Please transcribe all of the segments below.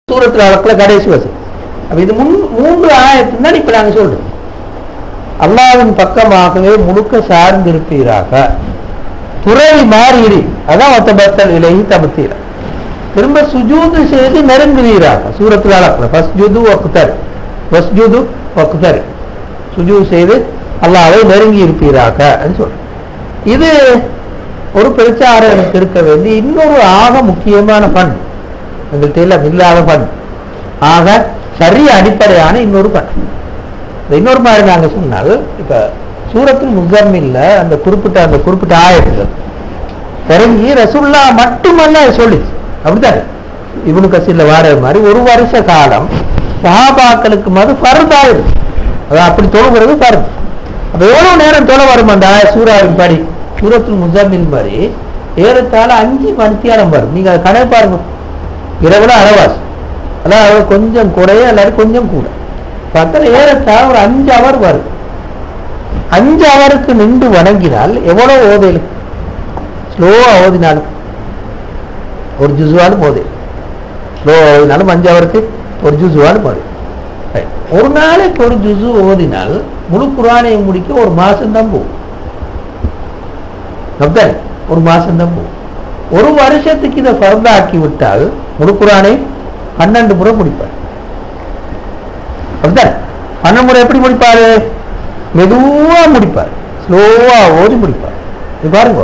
சூரத்தில் அளக்குல கடைசி வசனம் அப்ப இது முன் மூன்று ஆயத்து தான் இப்ப நாங்க சொல்றோம் அல்லாவின் பக்கமாகவே முழுக்க சார்ந்திருப்பீராக துறை மாறிடு அதான் ஒத்த பத்தல் விலகி தபத்தீர திரும்ப சுஜூது செய்து நெருங்குவீராக சூரத்தில் அளக்குல ஃபஸ்ஜுது ஒக்குத்தர் ஃபஸ்ஜுது ஒக்குத்தர் சுஜூ செய்து அல்லாவை நெருங்கி இருப்பீராக சொல்றோம் இது ஒரு பிரச்சாரனுக்கு இருக்க வேண்டிய இன்னொரு ஆக முக்கியமான பண் எங்கள்கிட்ட எல்லாம் இல்லாத பண் ஆக சரிய அடிப்படையான இன்னொரு பண் இந்த இன்னொரு மாதிரி நாங்க சொன்னால் இப்ப சூரத்தில் முசம்மில்ல அந்த குறிப்பிட்ட அந்த குறிப்பிட்ட ஆயத்துகள் இறங்கி ரசுல்லா மட்டுமல்ல சொல்லிச்சு அப்படித்தானே இவனு கசில வார மாதிரி ஒரு வருஷ காலம் சஹாபாக்களுக்கு மது பருதாயிடும் அது அப்படி தொழுகிறது பருது அப்ப எவ்வளவு நேரம் தொலை வரும் அந்த ஆய சூறாவின் படி சூரத்தில் முசம்மில் மாதிரி ஏறத்தாழ அஞ்சு மணித்தியாலம் வரும் நீங்க அதை கணக்கு பாருங்க இரவுல அரைவாசி அதாவது கொஞ்சம் குறைய அல்லது கொஞ்சம் கூட பார்த்தா ஏறத்தாழ ஒரு அஞ்சு அவர் வரும் அஞ்சு அவருக்கு நின்று வணங்கினால் எவ்வளவு ஓதையில் ஸ்லோவா ஓதினாலும் ஒரு ஜுசுவாலும் ஓதே ஸ்லோவா ஓதினாலும் அஞ்சு அவருக்கு ஒரு ஜுசுவாலும் ஓதே Right. ஒரு நாளைக்கு ஒரு ஜுசு ஓதினால் முழு குரானையை முடிக்க ஒரு மாசம் தான் போகும் அப்படித்தானே? ஒரு மாசம் தான் போகும் ஒரு வருஷத்துக்கு இதை ஃபர்தாக்கி விட்டால் முழு குரானை பன்னெண்டு முறை முடிப்பார் அப்படித்தானே பன்னெண்டு முறை எப்படி முடிப்பாரு மெதுவா முடிப்பார் ஸ்லோவா ஓதி முடிப்பார் இது பாருங்க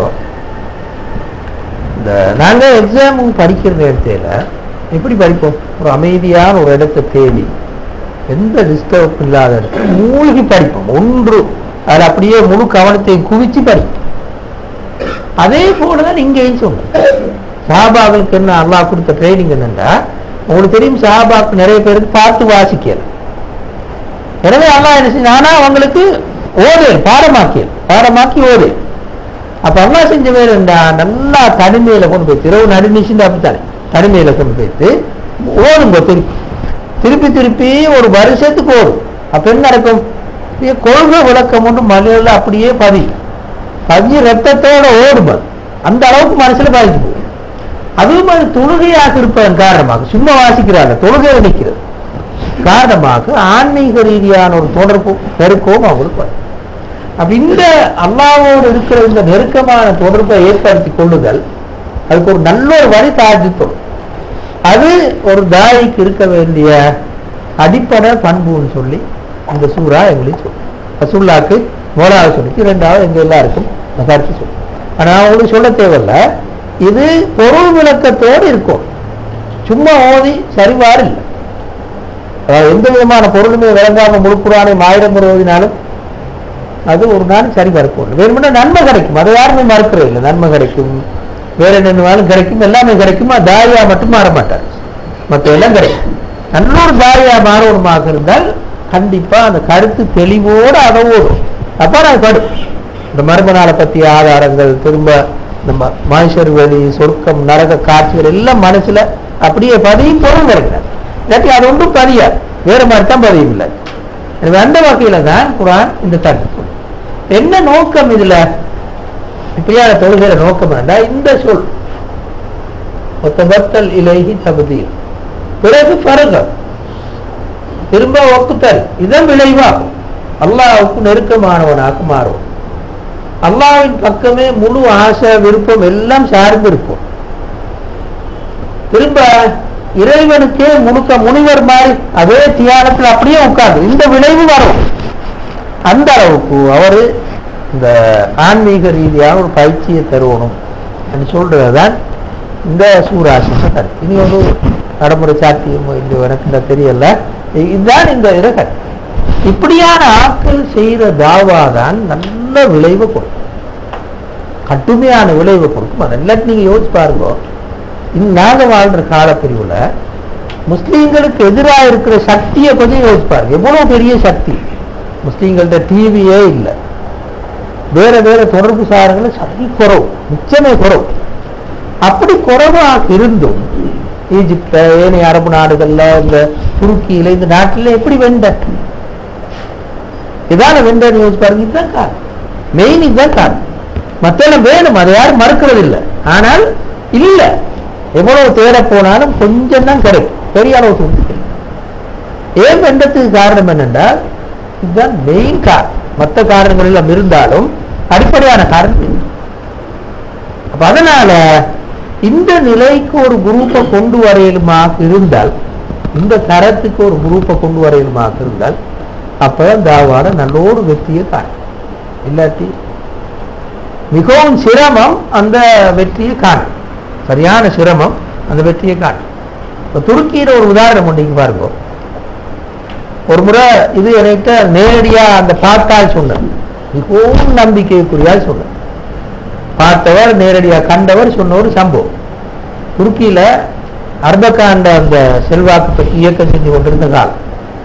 இந்த நாங்க எக்ஸாம் படிக்கிற நேரத்தில் எப்படி படிப்போம் ஒரு அமைதியான ஒரு இடத்தை தேடி எந்த டிஸ்டர்ப் இல்லாத இடத்துல மூழ்கி படிப்போம் ஒன்று அதில் அப்படியே முழு கவனத்தை குவிச்சு படிப்போம் அதே போலதான் இங்கேயும் சொல்றேன் சாபாக்களுக்கு என்ன அல்லாஹ் கொடுத்த ட்ரைனிங் என்னன்னா உங்களுக்கு தெரியும் சாபாக்கு நிறைய பேருக்கு பார்த்து வாசிக்கல எனவே அல்லாஹ் என்ன செஞ்சு ஆனா அவங்களுக்கு ஓதேன் பாடமாக்கியல் பாடமாக்கி ஓதேன் அப்ப அல்லாஹ் செஞ்ச வேறு என்ன நல்லா தனிமையில கொண்டு போய் இரவு நடுநிச்சுட்டு அப்படித்தானே தனிமையில கொண்டு போயிட்டு ஓடுங்க திருப்பி திருப்பி திருப்பி ஒரு வருஷத்துக்கு ஓடும் அப்ப என்ன நடக்கும் அப்படியே கொள்கை விளக்கம் ஒன்று மலையில அப்படியே பதியும் பதிய ரத்தத்தோட ஓடும் அது. அந்த அளவுக்கு மனசுல பாதிச்சு போகும் அதுவும் அது தொழுகையாக இருப்பதன் காரணமாக சும்மா வாசிக்கிறாங்க தொழுகை நிற்கிறது காரணமாக ஆன்மீக ரீதியான ஒரு தொடர்பும் நெருக்கமும் அவங்களுக்கு வரும் அப்ப இந்த அல்லாவோடு இருக்கிற இந்த நெருக்கமான தொடர்பை ஏற்படுத்தி கொள்ளுதல் அதுக்கு ஒரு நல்ல ஒரு வழி தாழ்த்தி தொடும் அது ஒரு தாய்க்கு இருக்க வேண்டிய அடிப்படை பண்புன்னு சொல்லி இந்த சூறா எங்களுக்கு சொல்லும் ரசூல்லாக்கு மூணாவது சொல்லிச்சு ரெண்டாவது எங்க எல்லாருக்கும் கருத்து சொல்லும் ஆனா அவங்களுக்கு சொல்ல தேவையில்ல இது பொருள் விளக்கத்தோடு இருக்கும் சும்மா ஓதி சரிவாறு இல்லை அதாவது எந்த விதமான பொருளுமே விளங்காம முழுக்குறானே ஆயிரம் முறை ஓதினாலும் அது ஒரு நாள் சரி வரக்கூடும் வேணும்னா நன்மை கிடைக்கும் அதை யாருமே மறுக்கிறது இல்லை நன்மை கிடைக்கும் வேற என்னன்னாலும் கிடைக்கும் எல்லாமே கிடைக்குமா தாரியா மட்டும் மாற மாட்டார் மற்ற எல்லாம் கிடைக்கும் நல்ல ஒரு தாரியா மாறணுமாக இருந்தால் கண்டிப்பா அந்த கருத்து தெளிவோடு அதை ஓடும் அப்ப நான் படும் இந்த மர்ம நாளை பற்றிய ஆதாரங்கள் திரும்ப நம்ம மனுஷர் வெளி சொர்க்கம் நரக காட்சிகள் எல்லாம் மனசுல அப்படியே பதியும் பொருள் கிடைக்கிறார் இல்லாட்டி அது ஒன்றும் பதியாது வேற மாதிரி தான் பதியும் இல்லை எனவே அந்த வகையில தான் குரான் இந்த கருத்து சொல்லும். என்ன நோக்கம் இதுல இப்படியான தொழுகிற நோக்கம் வேண்டா இந்த சொல் ஒத்தபத்தல் இலகி தகுதியில் பிறகு பருகம் திரும்ப ஒக்குத்தல் இதன் விளைவாகும் அல்லாஹ்வுக்கு நெருக்கமானவனாக மாறும் அல்லாஹ்வின் பக்கமே முழு ஆசை விருப்பம் எல்லாம் சார்ந்து இருக்கும் திரும்ப இறைவனுக்கே முழுக்க முனிவர் மாதிரி அதே தியானத்தில் அப்படியே உட்கார்ந்து இந்த விளைவு வரும் அந்த அளவுக்கு அவரு இந்த ஆன்மீக ரீதியாக ஒரு பயிற்சியை தருவணும் என்று சொல்றதுதான் இந்த சூராசின கருத்து இனி ஒரு நடைமுறை சாத்தியமோ இல்லையோ எனக்கு இந்த தெரியல இ- இதுதான் இந்த இரகல் இப்படியான ஆட்கள் செய்யற தாவா தான் நல்ல விளைவை கொடுக்கும் கடுமையான விளைவை கொடுக்கும் அது எல்லாத்தையும் நீங்க யோசிச்சு பாருங்க இந்த நாங்க வாழ்ற காலப்பிரிவுல முஸ்லீம்களுக்கு எதிராக இருக்கிற சக்தியை கொஞ்சம் யோசிச்சு பாருங்க எவ்வளவு பெரிய சக்தி முஸ்லீம்கள்ட்ட டிவியே இல்லை வேற வேற தொடர்பு சாரங்கள் சக்தி குறவு நிச்சயமே குறவு அப்படி குறைவாக இருந்தும் ஈஜிப்ட ஏனைய அரபு நாடுகள்ல இந்த துருக்கியில இந்த நாட்டில் எப்படி வெண்ட இதான வெண்டன்னு யோசிச்சு பாருங்க இதுதான் காரணம் மெயின் இதுதான் காரணம் மத்தெல்லாம் வேணும் அதை யாரும் மறுக்கிறது இல்லை ஆனால் இல்ல எவ்வளவு தேட போனாலும் கொஞ்சம் தான் கிடைக்கும் பெரிய அளவு சுருத்துக்கள் ஏன் வெண்டத்துக்கு காரணம் என்னென்றால் இதுதான் மெயின் காரணம் மற்ற காரணங்கள் எல்லாம் இருந்தாலும் அடிப்படையான காரணம் இது. அப்ப அதனால இந்த நிலைக்கு ஒரு குரூப்பை கொண்டு வரையிலுமாக இருந்தால் இந்த தரத்துக்கு ஒரு குரூப்பை கொண்டு வரையிலுமாக இருந்தால் அப்பதான் தாவாட நல்லோடு வெற்றியை காணும் இல்லாட்டி மிகவும் சிரமம் அந்த வெற்றியை காணும் சரியான சிரமம் அந்த வெற்றியை காணும் இப்போ துருக்கியில ஒரு உதாரணம் ஒன்றைக்கு பாருங்க ஒரு முறை இது என்கிட்ட நேரடியா அந்த பார்த்தால் சொன்னது மிகவும் நம்பிக்கைக்குரியால் சொன்னது பார்த்தவர் நேரடியா கண்டவர் சொன்ன ஒரு சம்பவம் துருக்கியில அர்பகாண்ட அந்த செல்வாக்கு பற்றி இயக்கம் செஞ்சு கொண்டிருந்த காலம்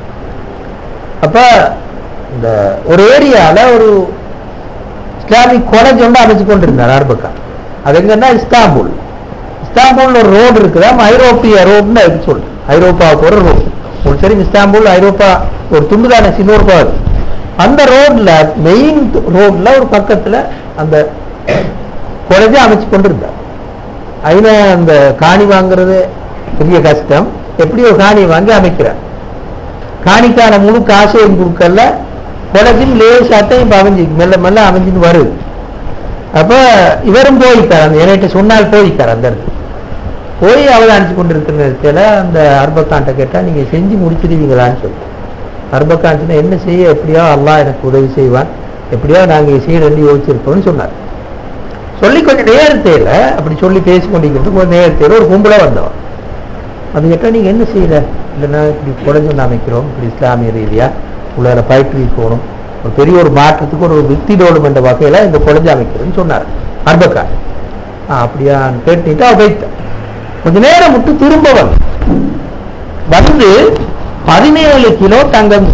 அப்ப இந்த ஒரு ஏரியால ஒரு இஸ்லாமிக் காலேஜ் ஒன்று அமைச்சு கொண்டிருந்தார் அர்பகான் அது எங்கன்னா இஸ்தாம்பூல் இஸ்தாம்பூல்ல ஒரு ரோடு இருக்குதாம் ஐரோப்பிய ரோடுன்னு அதுக்கு சொல்றேன் ஐரோப்பாவுக்கு ஒரு ரோடு ஒரு சரி இஸ்தாம்பூல் ஐரோப்பா ஒரு துண்டுதான சின்ன ஒரு பாது அந்த ரோட்ல மெயின் ரோட்ல ஒரு பக்கத்துல அந்த காலேஜை அமைச்சு கொண்டிருந்தார் அதில் அந்த காணி வாங்குறது பெரிய கஷ்டம் எப்படி ஒரு காணியை வாங்கி அமைக்கிறார் காணிக்கான முழு காசையும் கொடுக்கல கொலைக்கும் லேசாட்டையும் இப்போ அமைஞ்சு மெல்ல மெல்ல அமைஞ்சுன்னு வருது அப்ப இவரும் போய்க்கார் அந்த என்கிட்ட சொன்னால் போய்க்கார் அந்த இடத்துக்கு போய் அவதானிச்சு கொண்டிருக்கிற நேரத்தில் அந்த அர்பக்கான்ட்ட கேட்டா நீங்க செஞ்சு முடிச்சிடுவீங்களான்னு சொல்லி அர்பக்கான் சொன்னா என்ன செய்ய எப்படியோ அல்லாஹ் எனக்கு உதவி செய்வான் எப்படியோ நாங்க செய்யறேன்னு யோசிச்சிருக்கோம்னு சொன்னார் சொல்லி கொஞ்சம் நேரத்தையில் அப்படி சொல்லி பேசி கொண்டிருக்கிறது கொஞ்சம் நேரத்தையில் ஒரு கும்பலாக வந்தவன் அது கேட்டால் நீங்கள் என்ன செய்யல இல்லைன்னா இப்படி குறைஞ்சு அமைக்கிறோம் இப்படி இஸ்லாமிய ரீதியா உள்ள பயிற்றுவிக்கணும் ஒரு பெரிய ஒரு மாற்றத்துக்கு ஒரு வித்திடோடும் என்ற வகையில் இந்த குழந்தை அமைக்கிறேன்னு சொன்னார் அர்பக்கான் ஆ அப்படியான்னு கேட்டுட்டு அவ வைத்தேன் கொஞ்ச நேரம் விட்டு திரும்ப வந்து வந்து பதினேழு கிலோ தங்கம்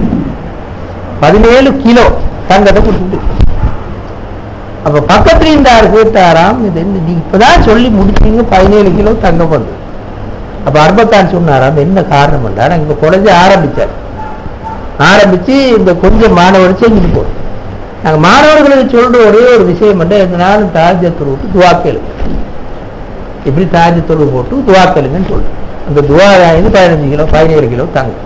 பதினேழு கிலோ தங்கத்தை கொடுத்துட்டு அப்ப பக்கத்துல இருந்தார் கேட்டாராம் இது என்ன நீ இப்பதான் சொல்லி முடிச்சீங்க பதினேழு கிலோ தங்கம் வந்து அப்ப அர்பத்தான் சொன்னாராம் என்ன காரணம் என்றார் இங்க குறைஞ்சு ஆரம்பிச்சார் ஆரம்பிச்சு இந்த கொஞ்சம் மாணவர் செஞ்சுட்டு போறோம் நாங்க மாணவர்களுக்கு சொல்ற ஒரே ஒரு விஷயம் மட்டும் எதனாலும் தாஜத்தொழு விட்டு துவா கேளுங்க இப்படி தாஜத்தொழு போட்டு துவா கேளுங்கன்னு சொல்றோம் அந்த துவா ஆயிருந்து பதினஞ்சு கிலோ பதினேழு கிலோ தங்கம்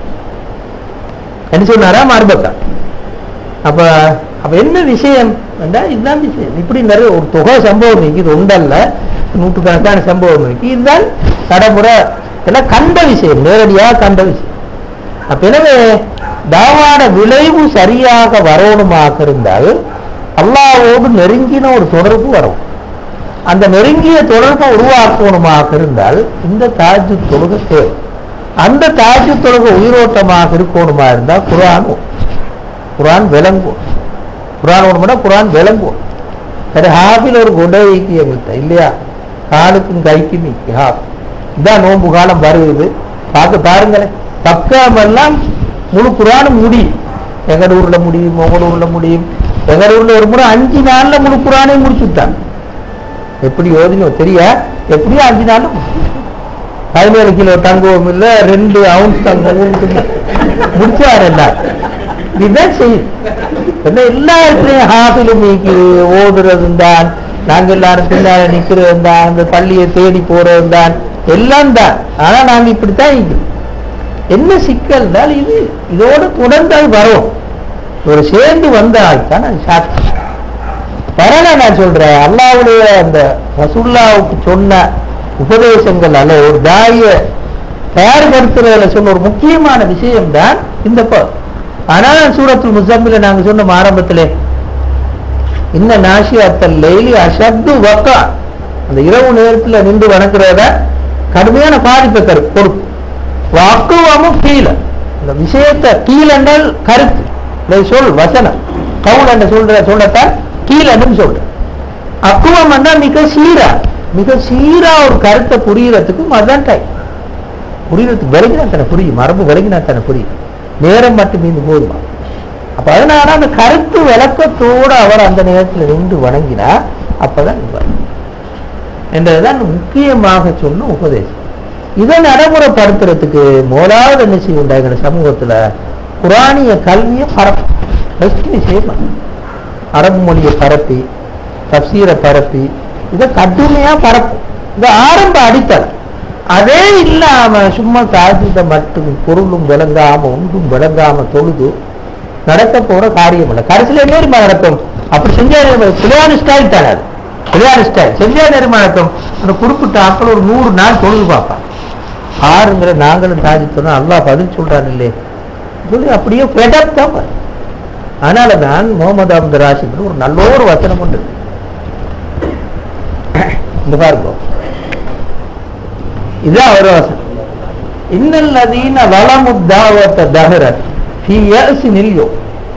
என்ன சொன்னாராம் அர்பத்தான் அப்ப அப்ப என்ன விஷயம் என்றா இதுதான் விஷயம் இப்படி நிறைய ஒரு தொகை சம்பவம் இருக்கு இது ஒன்றல்ல நூற்றுக்கணக்கான சம்பவம் இருக்கு இதுதான் நடைமுறை இதெல்லாம் கண்ட விஷயம் நேரடியாக கண்ட விஷயம் அப்ப எனவே தாவாட விளைவு சரியாக வரணுமாக இருந்தால் அல்லாவோடு நெருங்கின ஒரு தொடர்பு வரும் அந்த நெருங்கிய தொடர்பை உருவாக்கணுமாக இருந்தால் இந்த தாஜு தொழுகை தேவை அந்த தாஜு தொழுகை உயிரோட்டமாக இருக்கணுமா இருந்தால் குரான் குரான் விளங்கும் குரான் ஒண்ணுனா குரான் விளங்கும் சரி ஹாஃபில் ஒரு குடைக்கு எங்கள்கிட்ட இல்லையா காலுக்கும் கைக்கும் நிற்கும் ஹாஃப் இதான் நோன்பு காலம் வருது பார்க்க பாருங்களேன் பக்காமெல்லாம் முழு குரானும் முடியும் எங்கட ஊர்ல முடியும் உங்களோட ஊர்ல முடியும் எங்கட ஊர்ல ஒரு முறை அஞ்சு நாள்ல முழு குரானையும் முடிச்சு விட்டாங்க எப்படி யோதினோ தெரியா எப்படியும் அஞ்சு நாள்ல பதினேழு கிலோ தங்கவும் இல்ல ரெண்டு அவுன்ஸ் தங்கவும் முடிச்சாரு எல்லாரும் இதுதான் செய்யும் என்ன எல்லா இடத்துலயும் ஹாஃபிலும் நீக்குது ஓதுறதும் தான் நாங்க எல்லாரும் பின்னால நிக்கிறது தான் அந்த பள்ளியை தேடி போறது தான் எல்லாம் தான் ஆனா நாங்க இப்படித்தான் இருக்கிறோம் என்ன சிக்கல்னால் இது இதோட தொடர்ந்து அது வரும் ஒரு சேர்ந்து வந்தால் தான் அது சாட்சி வரல நான் சொல்றேன் அல்லாவுடைய அந்த ரசுல்லாவுக்கு சொன்ன உபதேசங்கள் அல்ல ஒரு தாய தயார்படுத்துறதுல சொன்ன ஒரு முக்கியமான விஷயம் தான் இந்த ப ஆனால் சூரத்துல் முசம்மில நாங்க சொன்ன ஆரம்பத்திலே இன்ன நாஷியாத்தல் லைலி அஷத்து வக்கா அந்த இரவு நேரத்துல நின்று வணங்குறத கடுமையான பாதிப்பை தரு கொடுக்கும் வாக்குவமும் கீழே இந்த விஷயத்தை கீழென்றால் கருத்து இதை சொல் வசனம் கவுல் என்ற சொல்ற சொல்லத்தான் கீழன்னு சொல்ற அக்குவம் என்றால் மிக சீரா மிக சீரா ஒரு கருத்தை புரியறதுக்கும் அதுதான் டைம் புரியறதுக்கு விலகினா தானே புரியும் மரபு விலகினா தானே புரியும் நேரம் மட்டும் மீந்து போதுமா அப்ப அதனால அந்த கருத்து விளக்கத்தோடு அவர் அந்த நேரத்தில் நின்று வணங்கினா அப்பதான் வரும் என்றதுதான் முக்கியமாக சொன்ன உபதேசம் இதை நடைமுறைப்படுத்துறதுக்கு முதலாவது என்ன செய்யும் எங்க சமூகத்துல குரானிய கல்வியை பரப்பும் பெஸ்ட் விஷயம் அரபு மொழியை பரப்பி தப்சீரை பரப்பி இதை கடுமையா பரப்பும் இது ஆரம்ப அடித்தளம் அதே இல்லாம சும்மா தாஜித மட்டும் பொருளும் விளங்காம ஒன்றும் விளங்காம தொழுது நடக்க போற காரியம் இல்லை கடைசியில நேர்மா நடக்கும் அப்படி செஞ்சா நேர்மை- பிள்ளையார் ஸ்டைல் தானே அது பிள்ளையார் ஸ்டைல் செஞ்சா நேர்மா நடக்கும் அந்த குறிப்பிட்ட ஆட்கள் ஒரு நூறு நாள் தொழுது பார்ப்பான் ஆறுங்கிற நாங்களும் தாஜித்தோம் அல்லாஹ் பதில் சொல்றாரு இல்லையே சொல்லி அப்படியே ஃபெடப் தான் வரும். அதனால தான் முகமது அப்துல் ராஷித் ஒரு நல்ல ஒரு வசனம் உண்டு இந்த பாருங்க இதுதான் ஒரு வசனம் இன்னல்லதீன வளமுத்தாவத்த தஹரன் ஃபீ யஅஸினில் யௌம்.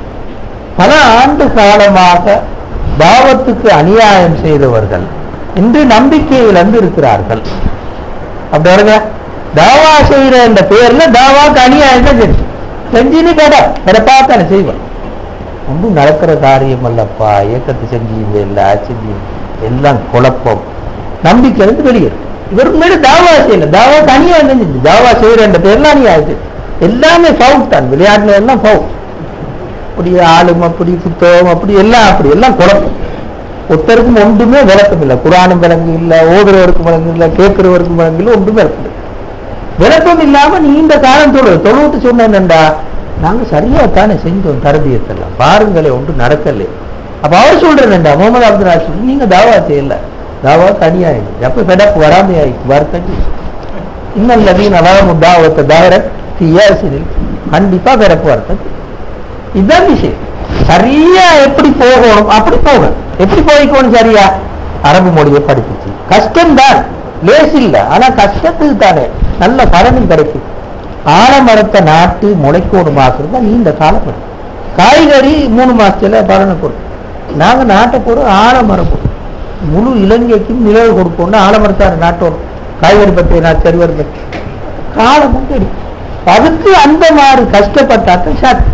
பல ஆண்டு காலமாக தாவத்துக்கு அநியாயம் செய்தவர்கள் இன்று நம்பிக்கை இழந்து இருக்கிறார்கள் அப்படி வருங்க தாவா செய்யற இந்த பேர்ல தாவாக்கு அநியாயம் தான் செஞ்சு செஞ்சுன்னு கேட்டா வேற பார்த்தானே செய்வேன் ஒன்றும் நடக்கிற காரியம் அல்லப்பா இயக்கத்தை செஞ்சீங்க இல்லை செஞ்சு எல்லாம் குழப்பம் நம்பிக்கை இருந்து வெளியேறும் இவருக்கு மேல தாவா செய்யல தாவா தனியா செஞ்சு தாவா செய்யற இந்த பேர்லாம் நீ ஆயிடுச்சு எல்லாமே ஃபவுட் தான் விளையாட்டுல எல்லாம் ஃபவுட் அப்படி ஆளும் அப்படி புத்தகம் அப்படி எல்லாம் அப்படி எல்லாம் குழப்பம் ஒருத்தருக்கும் ஒன்றுமே விளக்கம் இல்லை குரானும் விளங்கு இல்லை ஓதுறவருக்கும் விளங்கு இல்லை கேட்கிறவருக்கும் விளங்கு இல்லை ஒன்றுமே விளக்கம் இல்லை விளக்கம் இல்லாம நீண்ட காலம் தொழு தொழுவிட்டு சொன்னேன்டா நாங்க சரியா தானே செஞ்சோம் தரபியத்தெல்லாம் பாருங்களே ஒன்று நடக்கல அப்ப அவர் சொல்றேன்டா முகமது அப்துல் ராஷித் நீங்க தாவா செய்யல தாவா தனியாயிடுச்சு அப்ப பெடப்பு வராமே ஆயிடுச்சு வருத்தம் இன்னும் நவீன அலாமு தாவத்தை தாவர தியாசிரில் கண்டிப்பா பிறப்பு வருத்தம் இதுதான் விஷயம் சரியா எப்படி போகணும் அப்படி போகணும் எப்படி போய்க்கணும் சரியா அரபு மொழியை படிப்பிச்சு கஷ்டம்தான் லேஸ் இல்ல ஆனா கஷ்டத்துக்கு தானே நல்ல பலனும் கிடைக்கும் ஆலமரத்தை நாட்டு முளைக்கோடுமாக்குறது தான் நீண்ட காலம் எடுக்கும். காய்கறி மூணு மாசத்துல பலனை கொடுக்கும் நாங்க நாட்டை போறோம் ஆலமரம் போடுறோம் முழு இலங்கைக்கும் நிழல் கொடுப்போம்னா ஆலமரத்தார நாட்டோம் காய்கறி பற்றி நான் செருவர் பற்றி காலமும் கிடைக்கும் அதுக்கு அந்த மாதிரி கஷ்டப்பட்டாக்க சாட்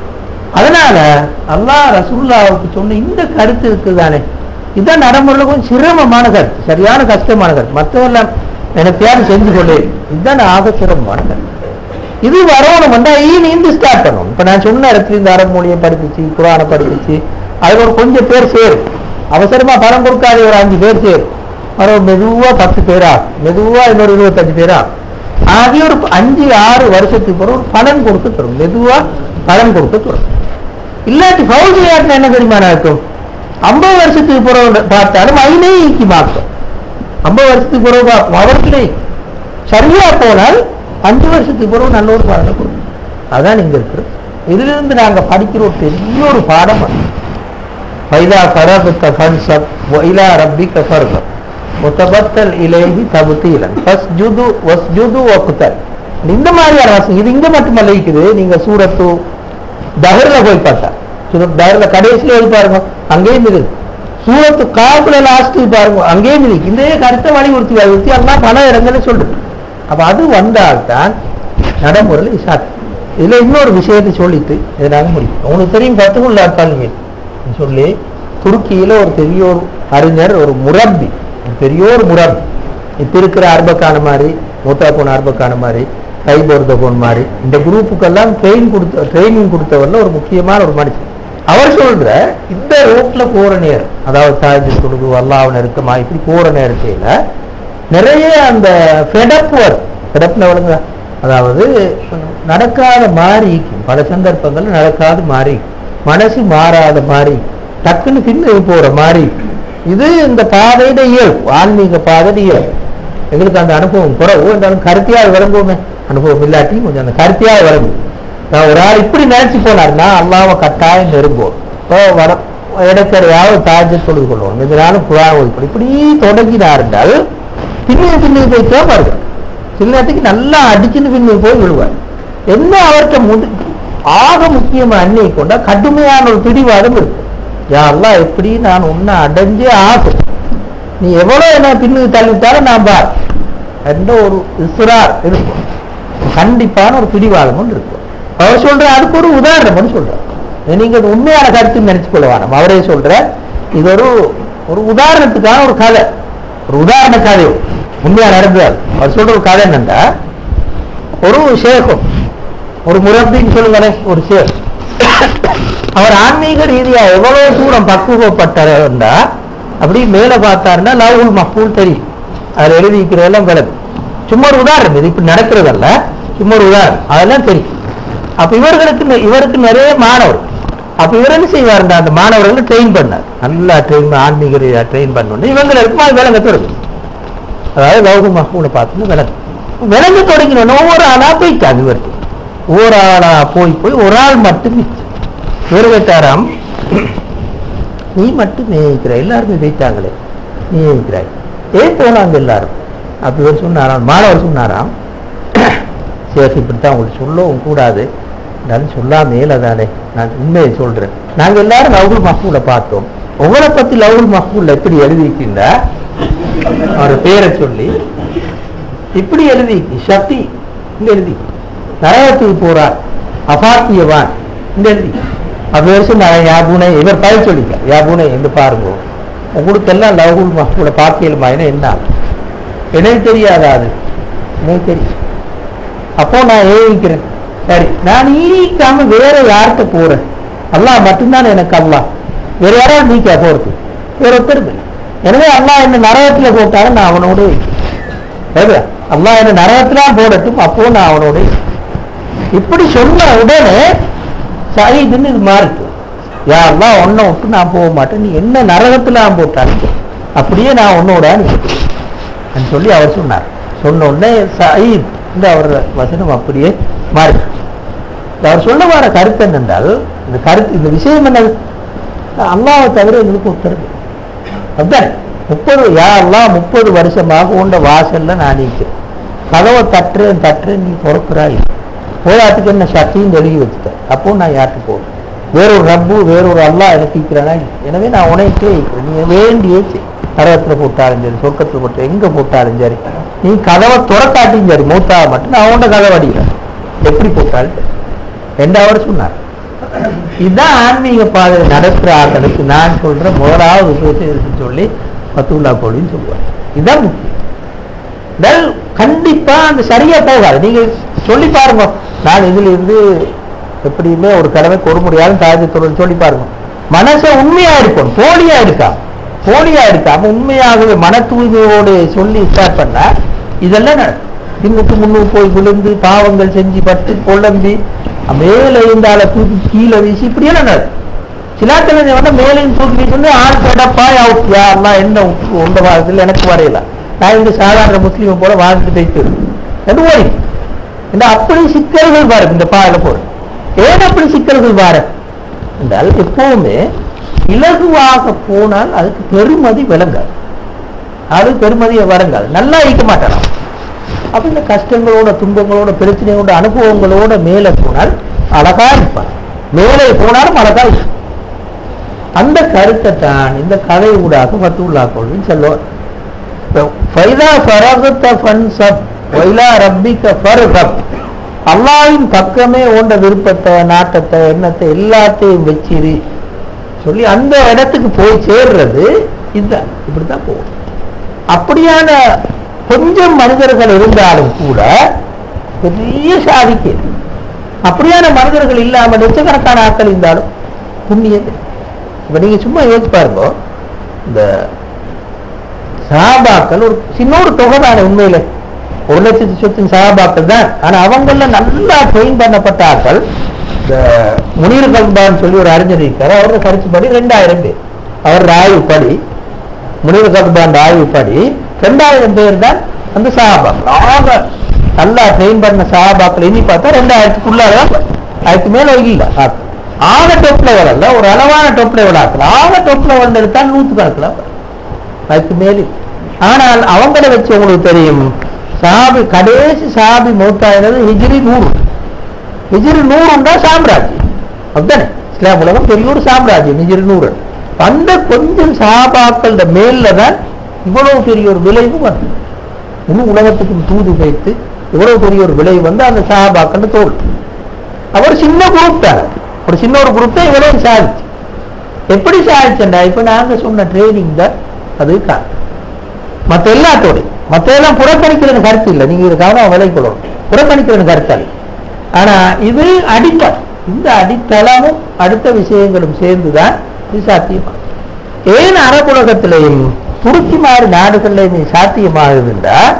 அதனால அல்லாஹ் ரசூல்லாவுக்கு சொன்ன இந்த கருத்து இருக்குதானே இதுதான் நடைமுறையில் கொஞ்சம் சிரமமான கருத்து சரியான கஷ்டமான கருத்து மற்றவெல்லாம் எனக்கையாவது செஞ்சு கொள்ளே இதுதான் ஆக சிரமமான கருத்து இது வரணும் வந்தா ஈ நீந்து ஸ்டார்ட் பண்ணணும் இப்ப நான் சொன்ன இடத்துல இந்த அரபு மொழியை படிப்பிச்சு குரானை படிப்பிச்சு அதுல ஒரு கொஞ்சம் பேர் சேரும் அவசரமா பணம் கொடுக்காத ஒரு அஞ்சு பேர் சேரும் அப்புறம் மெதுவா பத்து பேரா மெதுவா இன்னொரு இருபத்தஞ்சு பேரா ஆகிய ஒரு அஞ்சு ஆறு வருஷத்துக்கு பிறகு ஒரு பலன் கொடுக்க தரும் மெதுவா பலன் கொடுக்க தரும் இல்லாட்டி ஃபவுல் செய்யாட்டினா என்ன தெரியுமா நடக்கும் ஐம்பது வருஷத்துக்கு பிறகு பார்த்தாலும் ஐநே ஈக்கி மாக்கும் ஐம்பது வருஷத்துக்கு பிறகு பார்க்கும் அவர்களே சரியா போனால் அஞ்சு வருஷத்துக்கு பிறகு நல்ல ஒரு பலனை கொடுக்கும் அதான் இங்க இருக்கிறது இதிலிருந்து நாங்க படிக்கிற ஒரு பெரிய ஒரு பாடம் அது. فإذا فرغت فانصب وإلى ربك فارغب وتبتل إليه تبتيلا فاسجدوا واسجدوا وقتل இந்த மாதிரியான வாசம் இது இங்க மட்டுமல்ல இருக்குது நீங்க சூரத்து தஹர்ல போய் பார்த்தா சூரத் தஹர்ல கடைசியில எழுதி பாருங்க அங்கேயும் இருக்குது சூரத்து காப்புல லாஸ்ட் பாருங்க அங்கேயும் இருக்கு இந்த கருத்தை வலியுறுத்தி வலியுறுத்தி எல்லாம் பல இடங்கள்ல சொல்றது அப்ப அது வந்தால்தான் நடைமுறையில் இசாத் இதுல இன்னொரு விஷயத்தை சொல்லிட்டு இதை நாங்க முடியும் உங்களுக்கு தெரியும் கத்துக்குள்ள கல்வி சொல்லி துருக்கியில ஒரு பெரிய ஒரு அறிஞர் ஒரு முரப்பி ஒரு பெரிய ஒரு முரப்பி இப்ப இருக்கிற அர்பக்கான மாதிரி மூத்தாப்போன் அர்பக்கான மாதிரி கைபோர்தபோன் மாதிரி இந்த குரூப்புக்கெல்லாம் ட்ரெயின் கொடுத்த ட்ரைனிங் கொடுத்தவர்ல ஒரு முக்கியமான ஒரு மனுஷன் அவர் சொல்ற இந்த ரோட்ல போற நேரம் அதாவது தாஜ் தொழுது அல்லாஹ் நெருக்கமா இப்படி போற நேரத்தில நிறைய அந்த ஃபெடப் வரும் ஃபெடப்னு விளங்க அதாவது நடக்காத மாறி இருக்கும். பல சந்தர்ப்பங்கள் நடக்காத மாறி மனசு மாறாத மாதிரி டக்குன்னு பின்னு போற மாதிரி இது இந்த பாதையிட இயல்பு ஆன்மீக பாதையிட இயல்பு எங்களுக்கு அந்த அனுபவம் குறவு என்றாலும் கருத்தியாக விளங்குவோமே அனுபவம் இல்லாட்டி கொஞ்சம் அந்த கருத்தியாக விளங்கும் நான் ஒரு ஆள் இப்படி நினைச்சு போனார்னா அல்லாவை கட்டாயம் நெருங்குவோம் இப்போ வர இடக்கரையாவது தாஜ தொழுது கொள்வோம் இதனாலும் குரான் ஓதிக்கொள்ளும் இப்படி தொடங்கினார் என்றால் பின்னுக்கு பின்னுக்கு போய் கேட்பாரு சில நேரத்துக்கு நல்லா அடிச்சுன்னு பின்னுக்கு போய் விழுவார் என்ன அவர்கிட்ட முடி ஆக முக்கியமா அன்னை கொண்டா கடுமையான ஒரு பிடிவாதம் இருக்கு யாரெல்லாம் எப்படி நான் உன்னை அடைஞ்சே ஆகும் நீ எவ்வளவு என்ன பின்னுக்கு தள்ளிவிட்டாலும் நான் பார் என்ற ஒரு இஸ்ரார் இருக்கும் கண்டிப்பான ஒரு பிடிவாதமும் இருக்கும் அவர் சொல்ற அதுக்கு ஒரு உதாரணம்னு சொல்றார் இதை நீங்க அது உண்மையான கருத்து நினைச்சு கொள்ள வேணாம் அவரே சொல்ற இது ஒரு ஒரு உதாரணத்துக்கான ஒரு கதை ஒரு உதாரண கதை உண்மையா நடந்தது அவர் சொல்ற ஒரு கதை என்னன்னா ஒரு ஷேகம் ஒரு முரப்பின்னு சொல்லுங்களேன் ஒரு ஷேக் அவர் ஆன்மீக ரீதியா எவ்வளவு தூரம் பக்குவப்பட்டார்னா அப்படி மேல பார்த்தாருன்னா லவ்ஹுல் மஃபூல் தெரியும் அதில் எழுதிக்கிறதெல்லாம் விளக்கு சும்மா ஒரு உதாரணம் இது இப்படி நடக்கிறதல்ல சும்மா ஒரு உதாரணம் அதெல்லாம் தெரியும் அப்ப இவர்களுக்கு நெ- இவருக்கு நிறைய மாணவர் அப்ப இவர் என்ன செய்வாருன்னா அந்த மாணவர்களை ட்ரெயின் பண்ணார் நல்லா ட்ரெயின் ஆன்மீக ட்ரெயின் பண்ணணும் இவங்களுக்கு அது விளங்க தொடங்கும் அதாவது லௌக மகூனை பார்த்து விளங்கு விளங்க தொடங்கின ஒவ்வொரு ஆளா போயிட்டாங்க இவருக்கு ஒவ்வொரு ஆளா போய் போய் ஒரு ஆள் மட்டும் மிச்சம் இவர் கேட்டாராம் நீ மட்டும் நியமிக்கிற எல்லாருமே போயிட்டாங்களே நீ நியமிக்கிறாய் ஏன் போனாங்க எல்லாரும் அப்படி இவர் சொன்னாராம் மாணவர் சொன்னாராம் சேஃப் இப்படித்தான் உங்களுக்கு சொல்லவும் கூடாது நான் சொல்லாம தானே நான் உண்மையை சொல்றேன் நாங்க எல்லாரும் லவுல் மஹூல பார்த்தோம் உங்களை பத்தி லவுல் மஹூல்ல எப்படி எழுதிக்கின்றா அவர் பேரை சொல்லி இப்படி எழுதி சக்தி இங்க எழுதி நரகத்துக்கு போறார் அபாத்தியவான் இங்க எழுதி அப்படி வருஷம் நான் யாபூனை இவர் பயிர் சொல்லிக்க யாபூனை என்று பாருங்க உங்களுக்கு எல்லாம் லவுல் மஹூல பாக்கியலுமா என்ன எனக்கு தெரியாதா அது எனக்கு தெரியும் அப்போ நான் ஏவிக்கிறேன் சரி நான் ஈக்காம வேற யார்கிட்ட போறேன் அல்லாஹ் மட்டும்தான் எனக்கு அல்லாஹ் வேற யாராவது நீக்கா போறது வேற ஒருத்தர் இல்லை எனவே அல்லாஹ் என்ன நரகத்துல போட்டாலும் நான் அவனோட இருக்கிறேன். அல்லாஹ் என்ன நரகத்துல போடட்டும் அப்போ நான் அவனோட இருக்கிறேன். இப்படி சொன்ன உடனே சயீதுன்னு இது மாறிட்டு யாரெல்லாம் ஒன்ன விட்டு நான் போக மாட்டேன் நீ என்ன நரகத்துல நான் போட்டாலும் சரி. அப்படியே நான் உன்னோட நிற்கிறேன் சொல்லி அவர் சொன்னார் சொன்ன உடனே சயீத் இந்த அவர் வசனம் அப்படியே மாறி அவர் சொல்ல வர கருத்து என்னென்றால் இந்த கருத்து இந்த விஷயம் என்னது அல்லாவை தவிர எங்களுக்கு ஒருத்தருக்கு அதுதான் முப்பது யாரெல்லாம் முப்பது வருஷமாக உண்ட வாசல்ல நான் நிற்கிறேன் கதவை தட்டுறேன் தட்டுறேன் நீ பொறுக்கிறாய் போராட்டுக்கு என்ன சக்தியும் எழுதி வச்சுட்டேன் அப்போ நான் யார்கிட்ட போகணும் வேறொரு ரப்பு வேறொரு அல்லா எனக்கு இருக்கிறானா இல்லை. எனவே நான் உனக்கே இருக்கிறேன் நீ வேண்டியே செய். நரகத்துல போட்டாலும் சரி சொர்க்கத்துல போட்டு எங்க போட்டாலும் சரி நீ கதவை துறக்காட்டியும் சரி மூத்தாக மட்டும் நான் உன்ட கதவை அடிக்கிறேன் எப்படி போட்டாலும் சரி ரெண்டாவது சொன்னார் இதுதான் ஆன்மீக பாதை நடக்கிற ஆட்களுக்கு நான் சொல்ற முதலாவது விஷயத்தை இருக்குன்னு சொல்லி பத்துல்லா கோழின்னு சொல்லுவார் இதுதான் முக்கியம் நல் கண்டிப்பா அந்த சரியா போகாது நீங்க சொல்லி பாருங்க நான் இதுல இருந்து எப்படியுமே ஒரு கடமைக்கு ஒரு முடியாத தாழ்ந்து தொடர்ந்து சொல்லி பாருங்க மனசை உண்மையா இருக்கும் போலியா இருக்கா போலியா இருக்காம உண்மையாகவே மன தூய்மையோடு சொல்லி ஸ்டார்ட் பண்ணா இதெல்லாம் நடக்கும் பின்னுக்கு முன்னுக்கு போய் விழுந்து பாவங்கள் செஞ்சு பட்டு குழம்பி மேல இருந்தால தூக்கி கீழே வீசி இப்படியெல்லாம் நடக்கும் சிலாத்தில் வந்து மேலையும் தூக்கி வீசி ஆள் கிடப்பா அவுட் யாரெல்லாம் என்ன விட்டு உண்ட வாழ்க்கையில் எனக்கு வரையல நான் இந்த சாதாரண முஸ்லீமை போல வாழ்ந்துட்டு போயிட்டு அது ஓடி இந்த அப்படி சிக்கல்கள் வரும் இந்த பாயில போற ஏன் அப்படி சிக்கல்கள் வர என்றால் எப்பவுமே இலகுவாக போனால் அதுக்கு பெருமதி விளங்காது அது பெருமதியை வரங்காது நல்லா இருக்க மாட்டான் அவன். அப்ப இந்த கஷ்டங்களோட துன்பங்களோட பிரச்சனையோட அனுபவங்களோட மேலே போனால் அழகா இருப்பான் மேலே போனாலும் அழகா இருக்கும் அந்த கருத்தை தான் இந்த கதை ஊடாக பத்துல்லா கொள்வின்னு சொல்லுவார் ஃபைதா ஃபரகத்த ஃபன்சப் வைலா ரப்பிக்க ஃபர்கப் அல்லாஹ்வின் பக்கமே ஓண்ட விருப்பத்தை நாட்டத்தை எண்ணத்தை எல்லாத்தையும் வச்சிரு சொல்லி அந்த இடத்துக்கு போய் சேர்றது இதுதான் இப்படித்தான் போகும் அப்படியான கொஞ்சம் மனிதர்கள் இருந்தாலும் கூட பெரிய சாதிக்கு அப்படியான மனிதர்கள் இல்லாம லட்சக்கணக்கான ஆட்கள் இருந்தாலும் புண்ணியம் இப்ப நீங்க சும்மா யோசிச்சு பாருங்க இந்த சஹாபாக்கள் ஒரு சின்ன ஒரு தொகை தானே உண்மையில ஒரு லட்சத்து சொத்தின் சஹாபாக்கள் தான் ஆனா அவங்கள நல்லா ட்ரெயின் பண்ணப்பட்ட ஆட்கள் இந்த முனீர் கல்பான்னு சொல்லி ஒரு அறிஞர் இருக்காரு அவரோட கருத்துப்படி ரெண்டாயிரம் பேர் அவர் ஆய்வுப்படி முனிவர் கல்பான் ஆய்வுப்படி ரெண்டாயிரம் பேர் தான் அந்த சஹாபாக்கள் ஆக நல்லா ட்ரெயின் பண்ண சஹாபாக்கள் எண்ணி பார்த்தா ரெண்டாயிரத்துக்குள்ளாதான் அதுக்கு மேல இல்ல ஆட்கள். ஆக டொப் லெவல் அல்ல ஒரு அளவான டொப் லெவல் ஆட்கள் ஆக டொப் லெவல் எடுத்தால் நூற்று கணக்கில் அதுக்கு மேலே ஆனால் அவங்கள வச்சு உங்களுக்கு தெரியும் சாபி கடைசி சாபி மௌத்தாயினது ஹிஜ்ரி நூறு ஹிஜ்ரி நூறுண்டா சாம்ராஜ்யம் அப்படித்தானே இஸ்லாம் உலகம் பெரிய ஒரு சாம்ராஜ்யம் ஹிஜ்ரி நூறு அந்த கொஞ்சம் சாபாக்கள மேல தான் இவ்வளவு பெரிய ஒரு விளைவு வந்து முழு உலகத்துக்கும் தூது வைத்து இவ்வளவு பெரிய ஒரு விளைவு வந்து அந்த சாபாக்கள் தோல் அவர் சின்ன குரூப் தான் ஒரு சின்ன ஒரு குரூப் தான் இவ்வளவு சாதிச்சு எப்படி சாதிச்சண்டா இப்ப நாங்க சொன்ன ட்ரைனிங் தான் அது காரணம் மற்ற எல்லாத்தோடையும் மற்ற எல்லாம் புறக்கணிக்கிறது கருத்து இல்லை நீங்க இது கவனம் விலை கொள்ளணும் புறக்கணிக்கிறது கருத்தால் ஆனா இது அடித்தளம் இந்த அடித்தளமும் அடுத்த விஷயங்களும் சேர்ந்துதான் இது சாத்தியமா ஏன் அரபுலகத்திலையும் துருக்கி மாதிரி நாடுகள்லையும் இது சாத்தியமாகுதுண்டா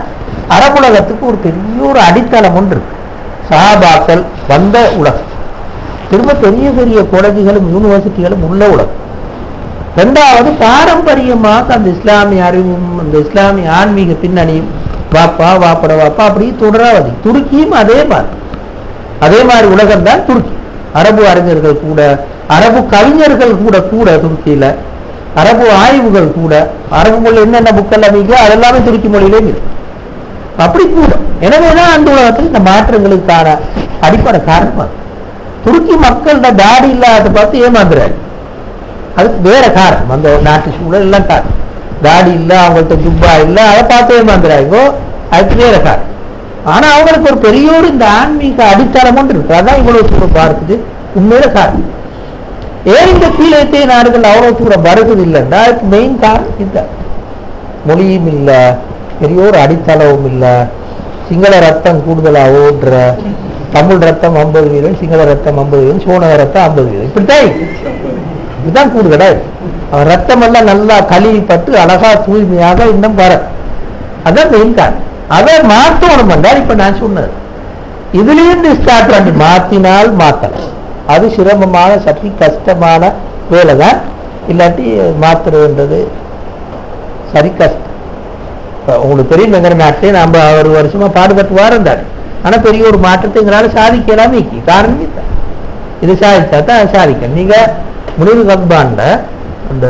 அரபுலகத்துக்கு ஒரு பெரிய ஒரு அடித்தளம் ஒன்று இருக்கு சஹாபாக்கள் வந்த உலகம் திரும்ப பெரிய பெரிய காலேஜுகளும் யூனிவர்சிட்டிகளும் உள்ள உலகம் ரெண்டாவது பாரம்பரியமாக அந்த இஸ்லாமிய அறிவும் அந்த இஸ்லாமிய ஆன்மீக பின்னணியும் வாப்பா வாப்பட வாப்பா அப்படி தொடராவதி துருக்கியும் அதே மாதிரி அதே மாதிரி உலகம் தான் துருக்கி அரபு அறிஞர்கள் கூட அரபு கவிஞர்கள் கூட கூட துருக்கியில அரபு ஆய்வுகள் கூட அரபு மொழி என்னென்ன புக்கெல்லாம் மிக அதெல்லாமே துருக்கி மொழியிலே இருக்கு அப்படி கூட எனவேதான் அந்த உலகத்தில் இந்த மாற்றங்களுக்கான அடிப்படை காரணம் அது. துருக்கி மக்களோட தாடி இல்லாத பார்த்து ஏமாந்துறாரு அதுக்கு வேற காரணம் அந்த நாட்டு சூழல் எல்லாம் காரணம் தாடி இல்ல அவங்கள்ட்ட ஜுப்பா இல்ல அதை பார்த்து ஏமாந்துறாங்க அதுக்கு வேற காரணம் ஆனா அவங்களுக்கு ஒரு பெரிய ஒரு இந்த ஆன்மீக அடித்தளம் ஒன்று இருக்கு அதான் இவ்வளவு தூரம் பார்க்குது உண்மையில காரணம் ஏன் இந்த கீழே நாடுகள் அவ்வளவு தூரம் வருகிறது இல்லைன்னா அதுக்கு மெயின் காரணம் இதுதான் மொழியும் இல்ல பெரிய ஒரு அடித்தளவும் இல்ல சிங்கள ரத்தம் கூடுதலா ஓடுற தமிழ் ரத்தம் ஐம்பது வீதம் சிங்கள ரத்தம் ஐம்பது வீதம் சோனக ரத்தம் ஐம்பது வீதம் இப்படித்தான் இருக்கு. இதுதான் கூடுதலா இருக்கு. அவன் ரத்தம் எல்லாம் நல்லா கழுவிப்பட்டு அழகா தூய்மையாக இன்னும் வர அதான் மெயின் காரணம் அதை மாற்றணும் என்றால் இப்ப நான் சொன்னது இதுலேருந்து ஸ்டார்ட் பண்ணி மாத்தினால் மாத்தலாம் அது சிரமமான சற்று கஷ்டமான வேலை தான் இல்லாட்டி மாத்துறதுன்றது சரி கஷ்டம் இப்ப உங்களுக்கு தெரியும் எங்கிற நாட்டிலே நாம ஒரு வருஷமா பாடுபட்டு வாரம் தானே ஆனா பெரிய ஒரு மாற்றத்தை எங்களால சாதிக்கலாமே காரணம் இதுதான். இது சாதிச்சா தான் சாதிக்க நீங்க முனிவு கம்பான்ல அந்த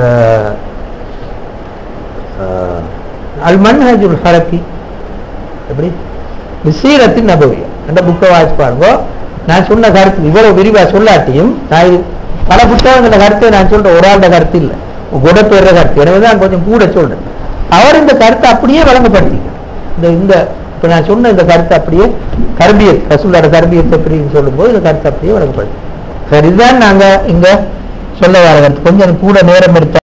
ஆஹ், அல் மன்ஹஜுல் ஹரக்கி எப்படி விசீரத்தின் நபவியம் அந்த புக்கை வாசிச்சு பாருங்க நான் சொன்ன கருத்து இவ்வளவு விரிவா சொல்லாட்டியும் நான் இது பல புத்தகங்கள கருத்தை நான் சொல்றேன் ஒரு ஆண்ட கருத்து இல்லை கூட பெற கருத்து எனவே தான் கொஞ்சம் கூட சொல்றேன் அவர் இந்த கருத்தை அப்படியே வழங்கப்படுத்தி இந்த இந்த இப்ப நான் சொன்ன இந்த கருத்தை அப்படியே கர்பியத் ரசூலோட கர்பியத்தை எப்படின்னு சொல்லும்போது இந்த கருத்தை அப்படியே வழங்கப்படுத்தி சரி இதுதான் நாங்க இங்க சொல்ல வர கருத்து கொஞ்சம் கூட நேரம் எடுத்த